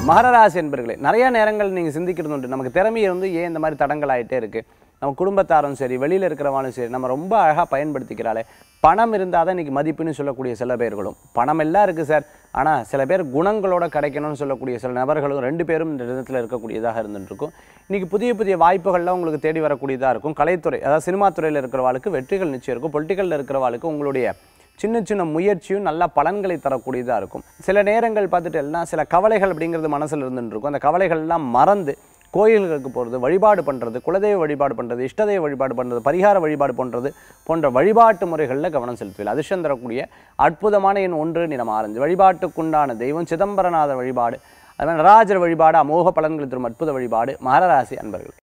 மகர ராசி என்பர்களே நிறைய நேரங்கள் நீங்கள் சிந்திக்கிறது உண்டு நமக்கு திறமையை வந்து ஏன் இந்த மாதிரி தடங்கள் ஆகிட்டே இருக்குது நம்ம குடும்பத்தாரும் சரி வெளியில் இருக்கிறவாலும் சரி நம்ம ரொம்ப அழகாக பயன்படுத்திக்கிறாளே பணம் இருந்தால் தான் இன்றைக்கி மதிப்புன்னு சொல்லக்கூடிய சில பேர்களும் பணம் எல்லாம் இருக்குது சார் ஆனால் சில பேர் குணங்களோட கிடைக்கணும்னு சொல்லக்கூடிய சில நபர்களும் ரெண்டு பேரும் இந்த இடத்துல இருக்கக்கூடியதாக இருந்துருக்கும் இன்றைக்கி புதிய புதிய வாய்ப்புகள்லாம் உங்களுக்கு தேடி வரக்கூடியதாக இருக்கும் கலைத்துறை அதாவது சினிமா துறையில் இருக்கிறவாளுக்கு வெற்றிகள் நிச்சயம் இருக்கும் பொலிட்டிக்கலில் இருக்கிறவாளுக்கு உங்களுடைய சின்ன சின்ன முயற்சியும் நல்ல பலன்களை தரக்கூடியதாக இருக்கும் சில நேரங்கள் பார்த்துட்டு எல்லாம் சில கவலைகள் அப்படிங்கிறது மனசில் இருந்துட்டு இருக்கும் அந்த கவலைகள்லாம் மறந்து கோயில்களுக்கு போகிறது வழிபாடு பண்ணுறது குலதெய்வ வழிபாடு பண்ணுறது இஷ்டதெய்வ வழிபாடு பண்ணுறது பரிகார வழிபாடு பண்ணுறது போன்ற வழிபாட்டு முறைகளில் கவனம் செலுத்துவில் அதிர்ஷ்டம் தரக்கூடிய அற்புதமான எண் ஒன்று நிறம் ஆரஞ்சு வழிபாட்டுக்குண்டான தெய்வம் சிதம்பரநாதர் வழிபாடு அது மாதிரி நடராஜர் வழிபாடு அமோக பலன்களை தரும் அற்புத வழிபாடு மகர ராசி அன்பர்கள்